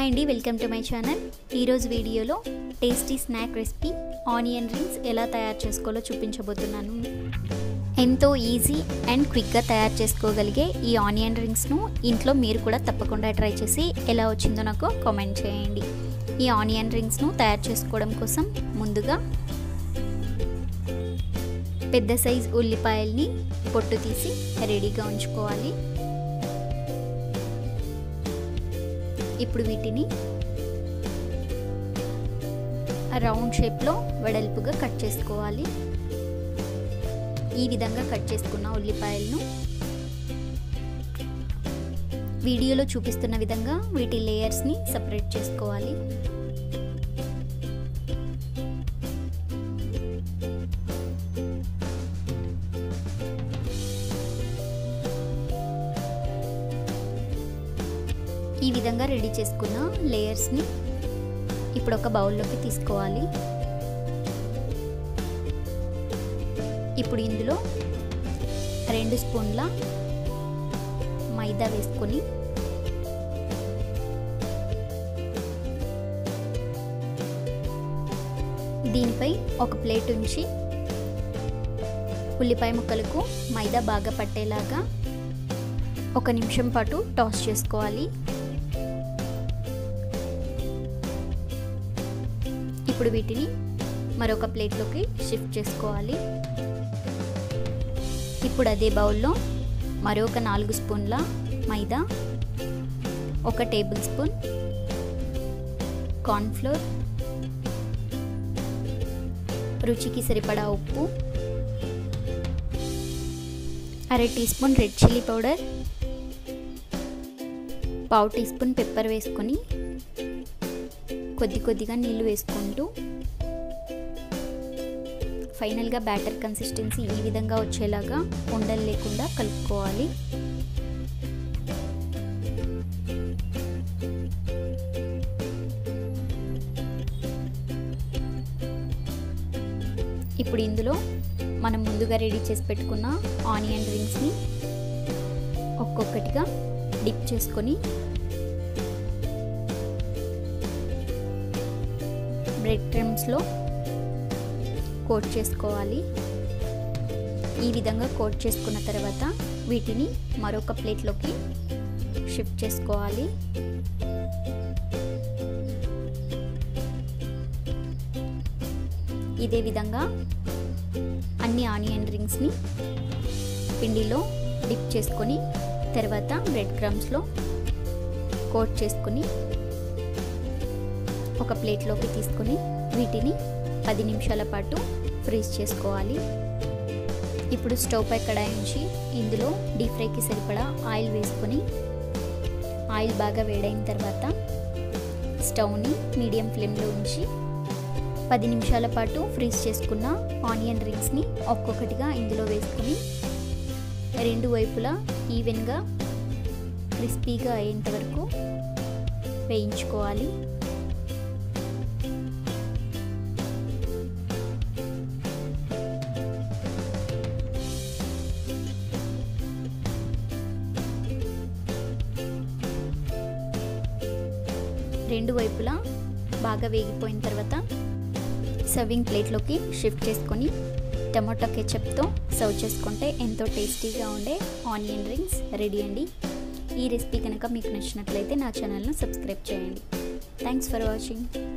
hi అండి welcome to my channel ఈరోజు వీడియోలో tasty snack recipe onion rings ఎలా తయారు చేసుకోవాలో చూపించబోతున్నాను ఎంతో ఈజీ అండ్ క్విక్గా తయారు చేసుకోగలిగే ఈ ఆనియన్ రింగ్స్ను ఇంట్లో మీరు కూడా తప్పకుండా ట్రై చేసి ఎలా వచ్చిందో నాకు కామెంట్ చేయండి ఈ ఆనియన్ రింగ్స్ను తయారు చేసుకోవడం కోసం ముందుగా పెద్ద సైజ్ ఉల్లిపాయల్ని పొట్టు తీసి రెడీగా ఉంచుకోవాలి ఇప్పుడు వీటిని రౌండ్ షేప్లో వెడల్పుగా కట్ చేసుకోవాలి ఈ విధంగా కట్ చేసుకున్న ఉల్లిపాయలను వీడియోలో చూపిస్తున్న విధంగా వీటి లేయర్స్ని సపరేట్ చేసుకోవాలి ఈ విధంగా రెడీ చేసుకున్న లేయర్స్ని ఇప్పుడు ఒక బౌల్లోకి తీసుకోవాలి ఇప్పుడు ఇందులో రెండు స్పూన్ల మైదా వేసుకొని దీనిపై ఒక ప్లేట్ ఉంచి ఉల్లిపాయ ముక్కలకు మైదా బాగా పట్టేలాగా ఒక నిమిషం పాటు టాస్ చేసుకోవాలి ఇప్పుడు వీటిని మరొక ప్లేట్లోకి షిఫ్ట్ చేసుకోవాలి ఇప్పుడు అదే బౌల్లో మరొక నాలుగు స్పూన్ల మైదా ఒక టేబుల్ స్పూన్ కార్న్ఫ్లోర్ రుచికి సరిపడా ఉప్పు అర teaspoon red chilli powder పావు టీ స్పూన్ పెప్పర్ వేసుకొని కొద్ది కొద్దిగా నీళ్ళు వేసుకుంటూ ఫైనల్గా బ్యాటర్ కన్సిస్టెన్సీ ఈ విధంగా వచ్చేలాగా ఉండలు లేకుండా కలుపుకోవాలి ఇప్పుడు ఇందులో మనం ముందుగా రెడీ చేసి పెట్టుకున్న ఆనియన్ రింగ్స్ని ఒక్కొక్కటిగా డిప్ చేసుకొని బ్రెడ్ క్రమ్స్లో కోట్ చేసుకోవాలి ఈ విధంగా కోట్ చేసుకున్న తర్వాత వీటిని మరొక ప్లేట్లోకి షిఫ్ట్ చేసుకోవాలి ఇదే విధంగా అన్ని ఆనియన్ రింగ్స్ని పిండిలో డిప్ చేసుకొని తర్వాత బ్రెడ్ క్రమ్స్లో కోట్ చేసుకొని ఒక ప్లేట్లోకి తీసుకొని వీటిని పది నిమిషాల పాటు ఫ్రీజ్ చేసుకోవాలి ఇప్పుడు స్టవ్ పై కడాయి ఉంచి ఇందులో డీప్ ఫ్రైకి సరిపడా ఆయిల్ వేసుకొని ఆయిల్ బాగా వేడైన తర్వాత స్టవ్ని మీడియం ఫ్లేమ్లో ఉంచి పది నిమిషాల పాటు ఫ్రీజ్ చేసుకున్న ఆనియన్ రింగ్స్ని ఒక్కొక్కటిగా ఇందులో వేసుకొని రెండు వైపులా ఈవెన్గా క్రిస్పీగా అయ్యేంత వరకు వేయించుకోవాలి రెండు వైపులా బాగా వేగిపోయిన తర్వాత సర్వింగ్ ప్లేట్లోకి షిఫ్ట్ చేసుకొని టమాటో కెచప్తో సర్వ్ చేసుకుంటే ఎంతో టేస్టీగా ఉండే ఆనియన్ రింగ్స్ రెడీ అండి ఈ రెసిపీ కనుక మీకు నచ్చినట్లయితే నా ఛానల్ను సబ్స్క్రైబ్ చేయండి థ్యాంక్స్ ఫర్ వాచింగ్